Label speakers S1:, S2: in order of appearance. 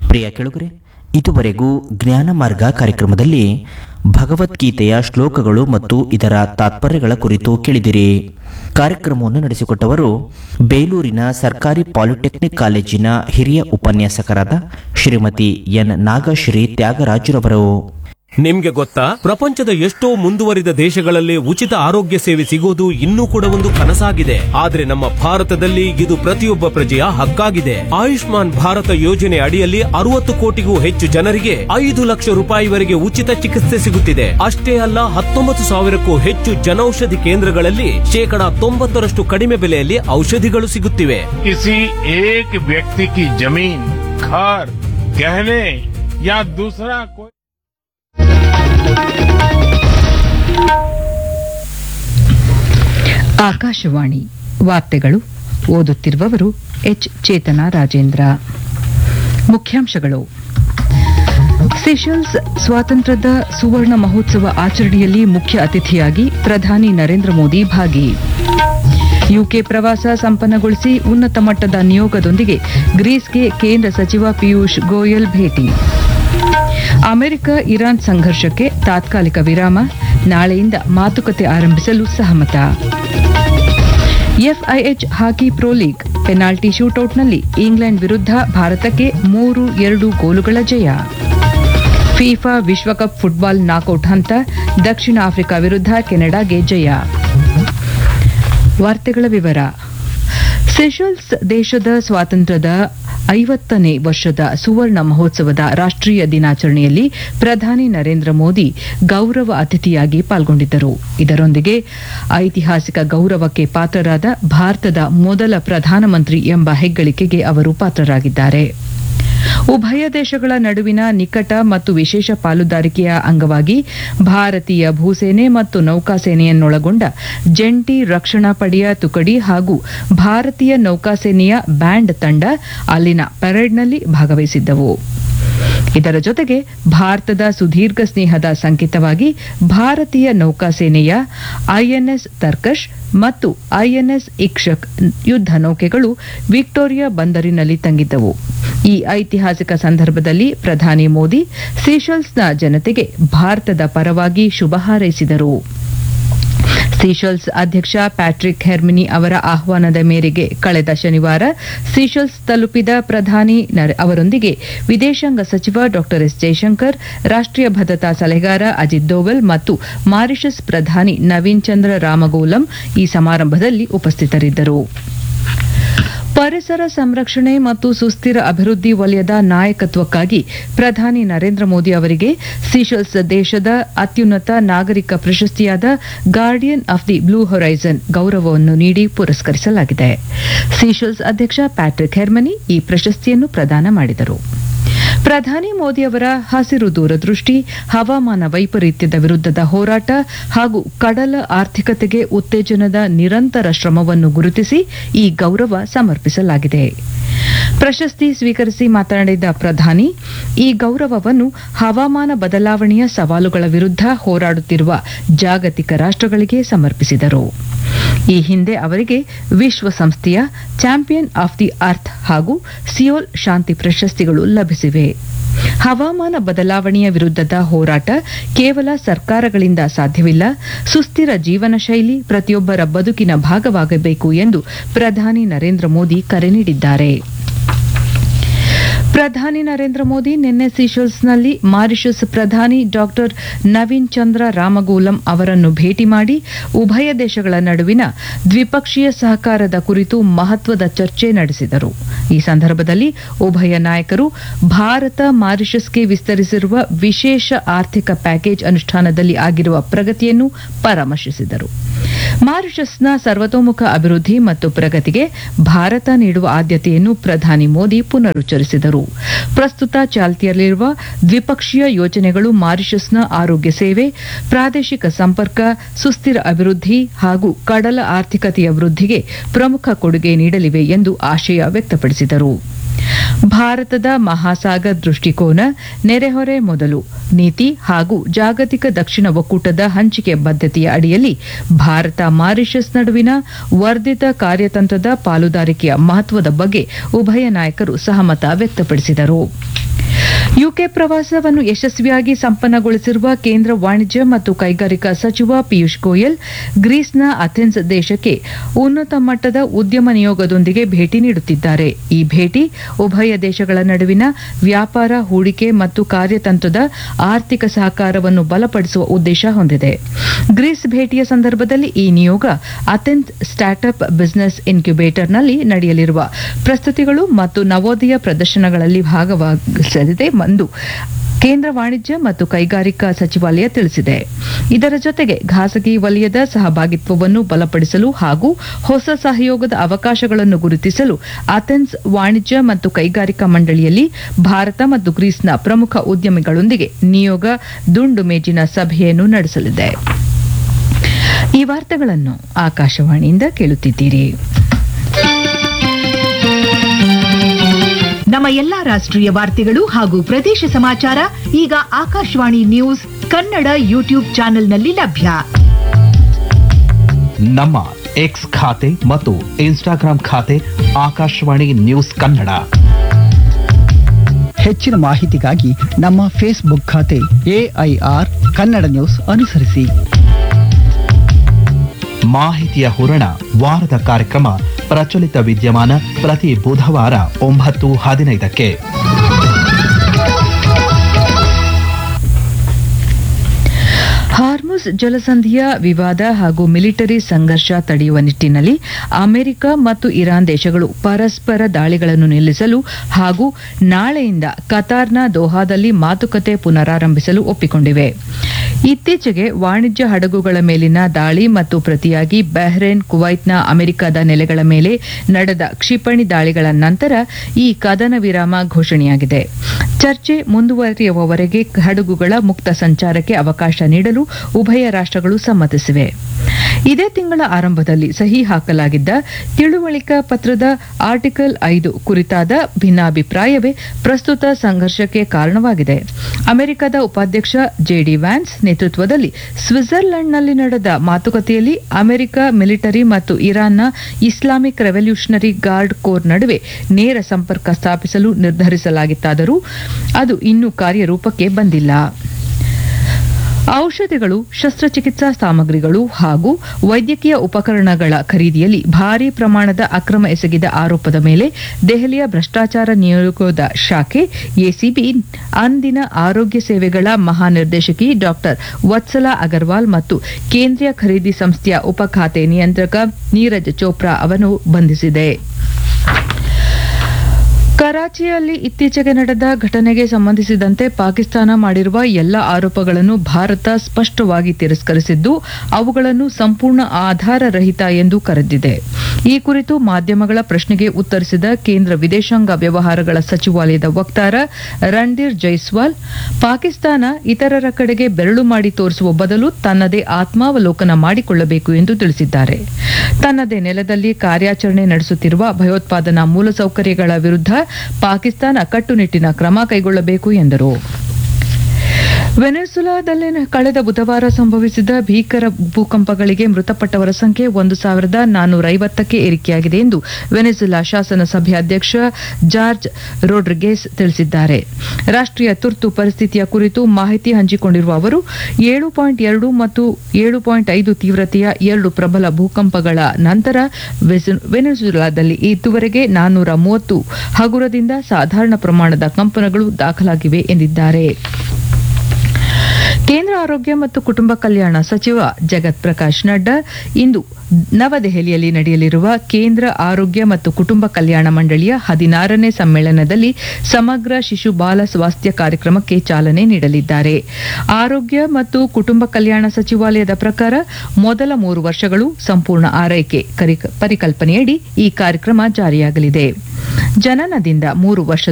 S1: ಪ್ರಿಯ ಕೆಳುಗರೆ ಇದುವರೆಗೂ ಜ್ಞಾನ ಮಾರ್ಗ ಕಾರ್ಯಕ್ರಮದಲ್ಲಿ ಭಗವದ್ಗೀತೆಯ ಶ್ಲೋಕಗಳು ಮತ್ತು ಇದರ ತಾತ್ಪರ್ಯಗಳ ಕುರಿತು ಕೇಳಿದಿರಿ ಕಾರ್ಯಕ್ರಮವನ್ನು ನಡೆಸಿಕೊಟ್ಟವರು ಬೇಲೂರಿನ ಸರ್ಕಾರಿ ಪಾಲಿಟೆಕ್ನಿಕ್ ಕಾಲೇಜಿನ ಹಿರಿಯ ಉಪನ್ಯಾಸಕರಾದ ಶ್ರೀಮತಿ ಎನ್ ನಾಗಶ್ರೀ ತ್ಯಾಗರಾಜುರವರು
S2: ನಿಮ್ಗೆ ಗೊತ್ತಾ ಪ್ರಪಂಚದ ಎಷ್ಟೋ ಮುಂದುವರಿದ ದೇಶಗಳಲ್ಲಿ ಉಚಿತ ಆರೋಗ್ಯ ಸೇವೆ ಸಿಗೋದು ಇನ್ನೂ ಕೂಡ ಒಂದು ಕನಸಾಗಿದೆ ಆದ್ರೆ ನಮ್ಮ ಭಾರತದಲ್ಲಿ ಇದು ಪ್ರತಿಯೊಬ್ಬ ಪ್ರಜೆಯ ಹಕ್ಕಾಗಿದೆ ಆಯುಷ್ಮಾನ್ ಭಾರತ ಯೋಜನೆ ಅಡಿಯಲ್ಲಿ ಅರವತ್ತು ಕೋಟಿಗೂ ಹೆಚ್ಚು ಜನರಿಗೆ ಐದು ಲಕ್ಷ ರೂಪಾಯಿವರೆಗೆ ಉಚಿತ ಚಿಕಿತ್ಸೆ ಸಿಗುತ್ತಿದೆ ಅಷ್ಟೇ ಅಲ್ಲ ಹತ್ತೊಂಬತ್ತು ಸಾವಿರಕ್ಕೂ ಹೆಚ್ಚು ಜನೌಷಧಿ ಕೇಂದ್ರಗಳಲ್ಲಿ ಶೇಕಡಾ ತೊಂಬತ್ತರಷ್ಟು ಕಡಿಮೆ ಬೆಲೆಯಲ್ಲಿ ಔಷಧಿಗಳು ಸಿಗುತ್ತಿವೆ
S3: किसी एक व्यक्ति की जमीन घर गहने या दूसरा कोई
S4: ಆಕಾಶವಾಣಿ ವಾರ್ತೆಗಳು ಓದುತ್ತಿರುವವರು ಎಚ್ ಚೇತನ ರಾಜೇಂದ್ರ ಮುಖ್ಯಾಂಶಗಳು ಸೆಷಲ್ಸ್ ಸ್ವಾತಂತ್ರ್ಯದ ಸುವರ್ಣ ಮಹೋತ್ಸವ ಆಚರಣೆಯಲ್ಲಿ ಮುಖ್ಯ ಅತಿಥಿಯಾಗಿ ಪ್ರಧಾನಿ ನರೇಂದ್ರ ಮೋದಿ ಭಾಗಿ ಯುಕೆ ಪ್ರವಾಸ ಸಂಪನ್ನಗೊಳಿಸಿ ಉನ್ನತ ಮಟ್ಟದ ನಿಯೋಗದೊಂದಿಗೆ ಗ್ರೀಸ್ಗೆ ಕೇಂದ್ರ ಸಚಿವ ಪಿಯೂಷ್ ಗೋಯಲ್ ಭೇಟಿ ಅಮೆರಿಕ ಇರಾನ್ ಸಂಘರ್ಷಕ್ಕೆ ತಾತ್ಕಾಲಿಕ ವಿರಾಮ ನಾಳೆಯಿಂದ ಮಾತುಕತೆ ಆರಂಭಿಸಲು ಸಹಮತ FIH hockey pro league penalty ಶೂಟೌಟ್ನಲ್ಲಿ ಇಂಗ್ಲೆಂಡ್ ವಿರುದ್ಧ ಭಾರತಕ್ಕೆ ಮೂರು ಎರಡು ಗೋಲುಗಳ ಜಯ ಫಿಫಾ ವಿಶ್ವಕಪ್ ಫುಟ್ಬಾಲ್ ನಾಕೌಟ್ ಹಂತ ದಕ್ಷಿಣ ಆಫ್ರಿಕಾ ವಿರುದ್ಧ ಕೆನಡಾಗೆ ಜಯ ವಾರ್ತೆಗಳ ವಿವರ ಸೆಷಲ್ಸ್ ದೇಶದ ಸ್ವಾತಂತ್ರ್ಯದ ಐವತ್ತನೇ ವರ್ಷದ ಸುವರ್ಣ ಮಹೋತ್ಸವದ ರಾಷ್ಟ್ರೀಯ ದಿನಾಚರಣೆಯಲ್ಲಿ ಪ್ರಧಾನಿ ನರೇಂದ್ರ ಮೋದಿ ಗೌರವ ಅತಿಥಿಯಾಗಿ ಪಾಲ್ಗೊಂಡಿದ್ದರು ಇದರೊಂದಿಗೆ ಐತಿಹಾಸಿಕ ಗೌರವಕ್ಕೆ ಪಾತ್ರರಾದ ಭಾರತದ ಮೊದಲ ಪ್ರಧಾನಮಂತ್ರಿ ಎಂಬ ಹೆಗ್ಗಳಿಕೆಗೆ ಅವರು ಪಾತ್ರರಾಗಿದ್ದಾರೆ ಉಭಯ ದೇಶಗಳ ನಡುವಿನ ನಿಕಟ ಮತ್ತು ವಿಶೇಷ ಪಾಲುದಾರಿಕೆಯ ಅಂಗವಾಗಿ ಭಾರತೀಯ ಭೂಸೇನೆ ಮತ್ತು ನೌಕಾಸೇನೆಯನ್ನೊಳಗೊಂಡ ಜಂಟಿ ರಕ್ಷಣಾ ಪಡೆಯ ತುಕಡಿ ಹಾಗೂ ಭಾರತೀಯ ನೌಕಾಸೇನೆಯ ಬ್ಯಾಂಡ್ ತಂಡ ಅಲ್ಲಿನ ಪರೇಡ್ನಲ್ಲಿ ಭಾಗವಹಿಸಿದ್ದವು ಇದರ ಜೊತೆಗೆ ಭಾರತದ ಸುದೀರ್ಘ ಸ್ನೇಹದ ಸಂಕೇತವಾಗಿ ಭಾರತೀಯ ನೌಕಾಸೇನೆಯ ಐಎನ್ಎಸ್ ತರ್ಕಶ್ ಮತ್ತು ಐಎನ್ಎಸ್ ಇಕ್ಷಕ್ ಯುದ್ಧ ನೌಕೆಗಳು ವಿಕ್ಟೋರಿಯಾ ಬಂದರಿನಲ್ಲಿ ತಂಗಿದ್ದವು ಈ ಐತಿಹಾಸಿಕ ಸಂದರ್ಭದಲ್ಲಿ ಪ್ರಧಾನಿ ಮೋದಿ ಸೀಶಲ್ಸ್ನ ಜನತೆಗೆ ಭಾರತದ ಪರವಾಗಿ ಶುಭ ಹಾರೈಸಿದರು ಸೀಶಲ್ಸ್ ಅಧ್ಯಕ್ಷ ಪ್ಯಾಟ್ರಿಕ್ ಹೆರ್ಮಿನಿ ಅವರ ಆಹ್ವಾನದ ಮೇರೆಗೆ ಕಳೆದ ಶನಿವಾರ ಸೀಶಲ್ಸ್ ತಲುಪಿದ ಪ್ರಧಾನಿ ನರ- ಅವರೊಂದಿಗೆ ವಿದೇಶಾಂಗ ಸಚಿವ ಡಾ ಎಸ್ ಜೈಶಂಕರ್ ರಾಷ್ಟ್ರೀಯ ಭದ್ರತಾ ಸಲಹೆಗಾರ ಅಜಿತ್ ದೋವಲ್ ಮತ್ತು ಮಾರಿಷಸ್ ಪ್ರಧಾನಿ ನವೀನ್ ಚಂದ್ರ ರಾಮಗೋಲಂ ಈ ಸಮಾರಂಭದಲ್ಲಿ ಉಪಸ್ಥಿತರಿದ್ದರು ಪರಿಸರ ಸಂರಕ್ಷಣೆ ಮತ್ತು ಸುಸ್ಥಿರ ಅಭಿವೃದ್ಧಿ ವಲಯದ ನಾಯಕತ್ವಕ್ಕಾಗಿ ಪ್ರಧಾನಿ ನರೇಂದ್ರ ಮೋದಿ ಅವರಿಗೆ ಸೀಶಲ್ಸ್ ದೇಶದ ಅತ್ಯುನ್ನತ ನಾಗರಿಕ ಪ್ರಶಸ್ತಿಯಾದ guardian of the blue horizon ಗೌರವವನ್ನು ನೀಡಿ ಪುರಸ್ಕರಿಸಲಾಗಿದೆ ಸೀಶಲ್ಸ್ ಅಧ್ಯಕ್ಷ ಪ್ಯಾಟ್ರಿಕ್ ಹೆರ್ಮನಿ ಈ ಪ್ರಶಸ್ತಿಯನ್ನು ಪ್ರದಾನ ಮಾಡಿದರು ಪ್ರಧಾನಿ ಮೋದಿ ಅವರ ಹಸಿರು ದೂರದೃಷ್ಟಿ ಹವಾಮಾನ ವೈಪರೀತ್ಯದ ವಿರುದ್ಧದ ಹೋರಾಟ ಹಾಗೂ ಕಡಲ ಆರ್ಥಿಕತೆಗೆ ಉತ್ತೇಜನದ ನಿರಂತರ ಶ್ರಮವನ್ನು ಗುರುತಿಸಿ ಈ ಗೌರವ ಸಮರ್ಪಿಸಲಾಗಿದೆ ಪ್ರಶಸ್ತಿ ಸ್ವೀಕರಿಸಿ ಮಾತನಾಡಿದ ಪ್ರಧಾನಿ ಈ ಗೌರವವನ್ನು ಹವಾಮಾನ ಬದಲಾವಣೆಯ ಸವಾಲುಗಳ ವಿರುದ್ಧ ಹೋರಾಡುತ್ತಿರುವ ಜಾಗತಿಕ ರಾಷ್ಟ್ರಗಳಿಗೆ ಸಮರ್ಪಿಸಿದರು ಈ ಹಿಂದೆ ಅವರಿಗೆ ವಿಶ್ವಸಂಸ್ಥೆಯ ಚಾಂಪಿಯನ್ ಆಫ್ ದಿ ಅರ್ತ್ ಹಾಗೂ ಸಿಯೋಲ್ ಶಾಂತಿ ಪ್ರಶಸ್ತಿಗಳು ಲಭಿಸಿವೆ ಹವಾಮಾನ ಬದಲಾವಣೆಯ ವಿರುದ್ಧದ ಹೋರಾಟ ಕೇವಲ ಸರ್ಕಾರಗಳಿಂದ ಸಾಧ್ಯವಿಲ್ಲ ಸುಸ್ಥಿರ ಜೀವನ ಶೈಲಿ ಪ್ರತಿಯೊಬ್ಬರ ಬದುಕಿನ ಭಾಗವಾಗಬೇಕು ಎಂದು ಪ್ರಧಾನಿ ನರೇಂದ್ರ ಮೋದಿ ಕರೆ ನೀಡಿದ್ದಾರೆ ಪ್ರಧಾನಿ ನರೇಂದ್ರ ಮೋದಿ ನಿನ್ನೆ ಸೀಶಲ್ಸ್ನಲ್ಲಿ ಮಾರಿಷಸ್ ಪ್ರಧಾನಿ ಡಾಕ್ಟರ್ ನವೀನ್ ಚಂದ್ರ ರಾಮಗೋಲಂ ಅವರನ್ನು ಭೇಟಿ ಮಾಡಿ ಉಭಯ ದೇಶಗಳ ನಡುವಿನ ದ್ವಿಪಕ್ಷೀಯ ಸಹಕಾರದ ಕುರಿತು ಮಹತ್ವದ ಚರ್ಚೆ ನಡೆಸಿದರು ಈ ಸಂದರ್ಭದಲ್ಲಿ ಉಭಯ ನಾಯಕರು ಭಾರತ ಮಾರಿಷಸ್ಗೆ ವಿಸ್ತರಿಸಿರುವ ವಿಶೇಷ ಆರ್ಥಿಕ ಪ್ಯಾಕೇಜ್ ಅನುಷ್ಠಾನದಲ್ಲಿ ಆಗಿರುವ ಪ್ರಗತಿಯನ್ನು ಪರಾಮರ್ಶಿಸಿದರು ಮಾರಿಷಸ್ನ ಸರ್ವತೋಮುಖ ಅಭಿವೃದ್ಧಿ ಮತ್ತು ಪ್ರಗತಿಗೆ ಭಾರತ ನೀಡುವ ಆದ್ಯತೆಯನ್ನು ಪ್ರಧಾನಿ ಮೋದಿ ಪುನರುಚ್ಚರಿಸಿದರು ಪ್ರಸ್ತುತ ಚಾಲ್ತಿಯಲ್ಲಿರುವ ದ್ವಿಪಕ್ಷೀಯ ಯೋಜನೆಗಳು ಮಾರಿಷಸ್ನ ಆರೋಗ್ಯ ಸೇವೆ ಪ್ರಾದೇಶಿಕ ಸಂಪರ್ಕ ಸುಸ್ಥಿರ ಅಭಿವೃದ್ಧಿ ಹಾಗೂ ಕಡಲ ಆರ್ಥಿಕತೆಯ ವೃದ್ಧಿಗೆ ಪ್ರಮುಖ ಕೊಡುಗೆ ನೀಡಲಿವೆ ಎಂದು ಆಶಯ ವ್ಯಕ್ತಪಡಿಸಿದರು ಭಾರತದ ಮಹಾಸಾಗರ್ ದೃಷ್ಟಿಕೋನ ನೆರೆಹೊರೆ ಮೊದಲು ನೀತಿ ಹಾಗೂ ಜಾಗತಿಕ ದಕ್ಷಿಣ ಒಕ್ಕೂಟದ ಹಂಚಿಕೆ ಬದ್ಧತೆಯ ಅಡಿಯಲ್ಲಿ ಭಾರತ ಮಾರಿಷಸ್ ನಡುವಿನ ವರ್ಧಿತ ಕಾರ್ಯತಂತ್ರದ ಪಾಲುದಾರಿಕೆಯ ಮಹತ್ವದ ಬಗ್ಗೆ ಉಭಯ ನಾಯಕರು ಸಹಮತ ವ್ಯಕ್ತಪಡಿಸಿದರು ಯುಕೆ ಪ್ರವಾಸವನ್ನು ಯಶಸ್ವಿಯಾಗಿ ಸಂಪನ್ನಗೊಳಿಸಿರುವ ಕೇಂದ್ರ ವಾಣಿಜ್ಯ ಮತ್ತು ಕೈಗಾರಿಕಾ ಸಚಿವ ಪಿಯೂಷ್ ಗೋಯಲ್ ಗ್ರೀಸ್ನ ಅಥೆನ್ಸ್ ದೇಶಕ್ಕೆ ಉನ್ನತ ಮಟ್ಟದ ಉದ್ಯಮ ನಿಯೋಗದೊಂದಿಗೆ ಭೇಟಿ ನೀಡುತ್ತಿದ್ದಾರೆ ಈ ಭೇಟಿ ಉಭಯ ದೇಶಗಳ ನಡುವಿನ ವ್ಯಾಪಾರ ಹೂಡಿಕೆ ಮತ್ತು ಕಾರ್ಯತಂತ್ರದ ಆರ್ಥಿಕ ಸಹಕಾರವನ್ನು ಬಲಪಡಿಸುವ ಉದ್ದೇಶ ಹೊಂದಿದೆ ಗ್ರೀಸ್ ಭೇಟಿಯ ಸಂದರ್ಭದಲ್ಲಿ ಈ ನಿಯೋಗ ಅಥೆನ್ಸ್ ಸ್ಟಾರ್ಟ್ಅಪ್ ಬಿಸಿನೆಸ್ ಇನ್ಕ್ಯುಬೇಟರ್ನಲ್ಲಿ ನಡೆಯಲಿರುವ ಪ್ರಸ್ತುತಿಗಳು ಮತ್ತು ನವೋದಯ ಪ್ರದರ್ಶನಗಳಲ್ಲಿ ಭಾಗವಹಿಸಲಿದೆ ಎಂದು ಕೇಂದ್ರ ವಾಣಿಜ್ಯ ಮತ್ತು ಕೈಗಾರಿಕಾ ಸಚಿವಾಲಯ ತಿಳಿಸಿದೆ ಇದರ ಜೊತೆಗೆ ಖಾಸಗಿ ವಲಯದ ಸಹಭಾಗಿತ್ವವನ್ನು ಬಲಪಡಿಸಲು ಹಾಗೂ ಹೊಸ ಸಹಯೋಗದ ಅವಕಾಶಗಳನ್ನು ಗುರುತಿಸಲು ಅಥೆನ್ಸ್ ವಾಣಿಜ್ಯ ಮತ್ತು ಕೈಗಾರಿಕಾ ಮಂಡಳಿಯಲ್ಲಿ ಭಾರತ ಮತ್ತು ಗ್ರೀಸ್ನ ಪ್ರಮುಖ ಉದ್ಯಮಿಗಳೊಂದಿಗೆ ನಿಯೋಗ ದುಂಡು ಮೇಜಿನ ಸಭೆಯನ್ನು ನಡೆಸಲಿದೆ ಈ ವಾರ್ತೆಗಳನ್ನು ಆಕಾಶವಾಣಿಯಿಂದ ಕೇಳುತ್ತಿದ್ದೀರಿ
S5: ನಮ್ಮ ಎಲ್ಲಾ ರಾಷ್ಟ್ರೀಯ ವಾರ್ತೆಗಳು ಹಾಗೂ ಪ್ರದೇಶ ಸಮಾಚಾರ ಈಗ ಆಕಾಶವಾಣಿ ನ್ಯೂಸ್ ಕನ್ನಡ ಯೂಟ್ಯೂಬ್ ಚಾನೆಲ್ನಲ್ಲಿ ಲಭ್ಯ
S6: ನಮ್ಮ ಎಕ್ಸ್ ಖಾತೆ ಮತ್ತು ಇನ್ಸ್ಟಾಗ್ರಾಂ ಖಾತೆ ಆಕಾಶವಾಣಿ ನ್ಯೂಸ್ ಕನ್ನಡ
S7: ಹೆಚ್ಚಿನ ಮಾಹಿತಿಗಾಗಿ ನಮ್ಮ ಫೇಸ್ಬುಕ್ ಖಾತೆ ಎಐಆರ್ ಕನ್ನಡ ನ್ಯೂಸ್ ಅನುಸರಿಸಿ
S6: ಮಾಹಿತಿಯ ಹೂರಣ ವಾರದ ಕಾರ್ಯಕ್ರಮ ಪ್ರಚಲಿತ ವಿದ್ಯಮಾನ ಪ್ರತಿ ಬುಧವಾರ ಒಂಬತ್ತು ಹದಿನೈದಕ್ಕೆ
S4: ಹಾರ್ಮುಸ್ ಜಲಸಂಧಿಯ ವಿವಾದ ಹಾಗೂ ಮಿಲಿಟರಿ ಸಂಘರ್ಷ ತಡೆಯುವ ನಿಟ್ಟಿನಲ್ಲಿ ಅಮೆರಿಕ ಮತ್ತು ಇರಾನ್ ದೇಶಗಳು ಪರಸ್ಪರ ದಾಳಿಗಳನ್ನು ನಿಲ್ಲಿಸಲು ಹಾಗೂ ನಾಳೆಯಿಂದ ಕತಾರ್ನ ದೋಹಾದಲ್ಲಿ ಮಾತುಕತೆ ಪುನರಾರಂಭಿಸಲು ಒಪ್ಪಿಕೊಂಡಿವೆ ಇತ್ತೀಚೆಗೆ ವಾಣಿಜ್ಯ ಹಡಗುಗಳ ಮೇಲಿನ ದಾಳಿ ಮತ್ತು ಪ್ರತಿಯಾಗಿ ಬಹ್ರೇನ್ ಕುವೈತ್ನ ಅಮೆರಿಕದ ನೆಲೆಗಳ ಮೇಲೆ ನಡೆದ ಕ್ಷಿಪಣಿ ದಾಳಿಗಳ ನಂತರ ಈ ಕದನ ವಿರಾಮ ಘೋಷಣೆಯಾಗಿದೆ ಚರ್ಚೆ ಮುಂದುವರಿಯುವವರೆಗೆ ಹಡಗುಗಳ ಮುಕ್ತ ಸಂಚಾರಕ್ಕೆ ಅವಕಾಶ ನೀಡಲು ಉಭಯ ರಾಷ್ಟ್ರಗಳು ಸಮ್ಮತಿಸಿವೆ ಇದೇ ತಿಂಗಳ ಆರಂಭದಲ್ಲಿ ಸಹಿ ಹಾಕಲಾಗಿದ್ದ ತಿಳುವಳಿಕಾ ಪತ್ರದ ಆರ್ಟಿಕಲ್ ಐದು ಕುರಿತಾದ ಭಿನ್ನಾಭಿಪ್ರಾಯವೇ ಪ್ರಸ್ತುತ ಸಂಘರ್ಷಕ್ಕೆ ಕಾರಣವಾಗಿದೆ ಅಮೆರಿಕದ ಉಪಾಧ್ಯಕ್ಷ ಜೆಡಿ ವ್ಯಾನ್ಸ್ ನೇತೃತ್ವದಲ್ಲಿ ಸ್ವಿಟ್ಜರ್ಲೆಂಡ್ನಲ್ಲಿ ನಡೆದ ಮಾತುಕತೆಯಲ್ಲಿ ಅಮೆರಿಕ ಮಿಲಿಟರಿ ಮತ್ತು ಇರಾನ್ನ ಇಸ್ಲಾಮಿಕ್ ರೆವಲ್ಯೂಷನರಿ ಗಾರ್ಡ್ ಕೋರ್ ನಡುವೆ ನೇರ ಸಂಪರ್ಕ ಸ್ಥಾಪಿಸಲು ನಿರ್ಧರಿಸಲಾಗಿತ್ತಾದರೂ ಅದು ಇನ್ನೂ ಕಾರ್ಯರೂಪಕ್ಕೆ ಬಂದಿಲ್ಲ ಔಷಧಿಗಳು ಶಸ್ತ್ರಚಿಕಿತ್ಸಾ ಸಾಮಗ್ರಿಗಳು ಹಾಗೂ ವೈದ್ಯಕೀಯ ಉಪಕರಣಗಳ ಖರೀದಿಯಲ್ಲಿ ಭಾರೀ ಪ್ರಮಾಣದ ಅಕ್ರಮ ಎಸಗಿದ ಆರೋಪದ ಮೇಲೆ ದೆಹಲಿಯ ಭ್ರಷ್ಟಾಚಾರ ನಿಯೋಗದ ಶಾಖೆ ಎಸಿಬಿ ಅಂದಿನ ಆರೋಗ್ಯ ಸೇವೆಗಳ ಮಹಾನಿರ್ದೇಶಕಿ ಡಾಕ್ಟರ್ ವತ್ಸಲಾ ಅಗರ್ವಾಲ್ ಮತ್ತು ಕೇಂದ್ರೀಯ ಖರೀದಿ ಸಂಸ್ಥೆಯ ಉಪಖಾತೆ ನಿಯಂತ್ರಕ ನೀರಜ್ ಚೋಪ್ರಾ ಅವರನ್ನು ಬಂಧಿಸಿದೆ ಕರಾಚಿಯಲ್ಲಿ ಇತ್ತೀಚೆಗೆ ನಡೆದ ಘಟನೆಗೆ ಸಂಬಂಧಿಸಿದಂತೆ ಪಾಕಿಸ್ತಾನ ಮಾಡಿರುವ ಎಲ್ಲ ಆರೋಪಗಳನ್ನು ಭಾರತ ಸ್ಪಷ್ಟವಾಗಿ ತಿರಸ್ಕರಿಸಿದ್ದು ಅವುಗಳನ್ನು ಸಂಪೂರ್ಣ ಆಧಾರರಹಿತ ಎಂದು ಕರೆದಿದೆ ಈ ಕುರಿತು ಮಾಧ್ಯಮಗಳ ಪ್ರಶ್ನೆಗೆ ಉತ್ತರಿಸಿದ ಕೇಂದ್ರ ವಿದೇಶಾಂಗ ವ್ಯವಹಾರಗಳ ಸಚಿವಾಲಯದ ವಕ್ತಾರ ರಣಧೀರ್ ಜೈಸ್ವಾಲ್ ಪಾಕಿಸ್ತಾನ ಇತರರ ಕಡೆಗೆ ಬೆರಳು ಮಾಡಿ ತೋರಿಸುವ ಬದಲು ತನ್ನದೇ ಆತ್ಮಾವಲೋಕನ ಮಾಡಿಕೊಳ್ಳಬೇಕು ಎಂದು ತಿಳಿಸಿದ್ದಾರೆ ತನ್ನದೇ ನೆಲದಲ್ಲಿ ಕಾರ್ಯಾಚರಣೆ ನಡೆಸುತ್ತಿರುವ ಭಯೋತ್ಪಾದನಾ ಮೂಲಸೌಕರ್ಯಗಳ ವಿರುದ್ಧ ಪಾಕಿಸ್ತಾನ ಕಟ್ಟುನಿಟ್ಟಿನ ಕ್ರಮ ಕೈಗೊಳ್ಳಬೇಕು ಎಂದರು ವೆನೆಜುಲಾದಲ್ಲಿ ಕಳೆದ ಬುಧವಾರ ಸಂಭವಿಸಿದ ಭೀಕರ ಭೂಕಂಪಗಳಿಗೆ ಮೃತಪಟ್ಟವರ ಸಂಖ್ಯೆ ಒಂದು ಸಾವಿರದ ನಾನ್ನೂರ ಐವತ್ತಕ್ಕೆ ಏರಿಕೆಯಾಗಿದೆ ಎಂದು ವೆನೆಜುಲಾ ಶಾಸನ ಸಭೆ ಅಧ್ಯಕ್ಷ ಜಾರ್ಜ್ ರೋಡ್ರಿಗೇಸ್ ತಿಳಿಸಿದ್ದಾರೆ ರಾಷ್ಟ್ರೀಯ ತುರ್ತು ಪರಿಸ್ಥಿತಿಯ ಕುರಿತು ಮಾಹಿತಿ ಹಂಚಿಕೊಂಡಿರುವ ಅವರು ಏಳು ಪಾಯಿಂಟ್ ಎರಡು ಮತ್ತು ಏಳು ಪಾಯಿಂಟ್ ಐದು ತೀವ್ರತೆಯ ಎರಡು ಪ್ರಬಲ ಭೂಕಂಪಗಳ ನಂತರ ವೆಸು- ವೆನೆಜುಲಾದಲ್ಲಿ ಇದುವರೆಗೆ ನಾನ್ನೂರ ಮೂವತ್ತು ಹಗುರದಿಂದ ಸಾಧಾರಣ ಪ್ರಮಾಣದ ಕಂಪನಗಳು ದಾಖಲಾಗಿವೆ ಎಂದಿದ್ದಾರೆ ಕೇಂದ್ರ ಆರೋಗ್ಯ ಮತ್ತು ಕುಟುಂಬ ಕಲ್ಯಾಣ ಸಚಿವ ಜಗತ್ ಪ್ರಕಾಶ್ ನಡ್ಡಾ ಇಂದು ನವದೆಹಲಿಯಲ್ಲಿ ನಡೆಯಲಿರುವ ಕೇಂದ್ರ ಆರೋಗ್ಯ ಮತ್ತು ಕುಟುಂಬ ಕಲ್ಯಾಣ ಮಂಡಳಿಯ ಹದಿನಾರನೇ ಸಮ್ಮೇಳನದಲ್ಲಿ ಸಮಗ್ರ ಶಿಶು ಬಾಲ ಸ್ವಾಸ್ಥ್ಯ ಕಾರ್ಯಕ್ರಮಕ್ಕೆ ಚಾಲನೆ ನೀಡಲಿದ್ದಾರೆ ಆರೋಗ್ಯ ಮತ್ತು ಕುಟುಂಬ ಕಲ್ಯಾಣ ಸಚಿವಾಲಯದ ಪ್ರಕಾರ ಮೊದಲ ಮೂರು ವರ್ಷಗಳು ಸಂಪೂರ್ಣ ಆರೈಕೆ ಕರಿ- ಪರಿಕಲ್ಪನೆಯಡಿ ಈ ಕಾರ್ಯಕ್ರಮ ಜಾರಿಯಾಗಲಿದೆ ಜನನದಿಂದ ಮೂರು ವರ್ಷ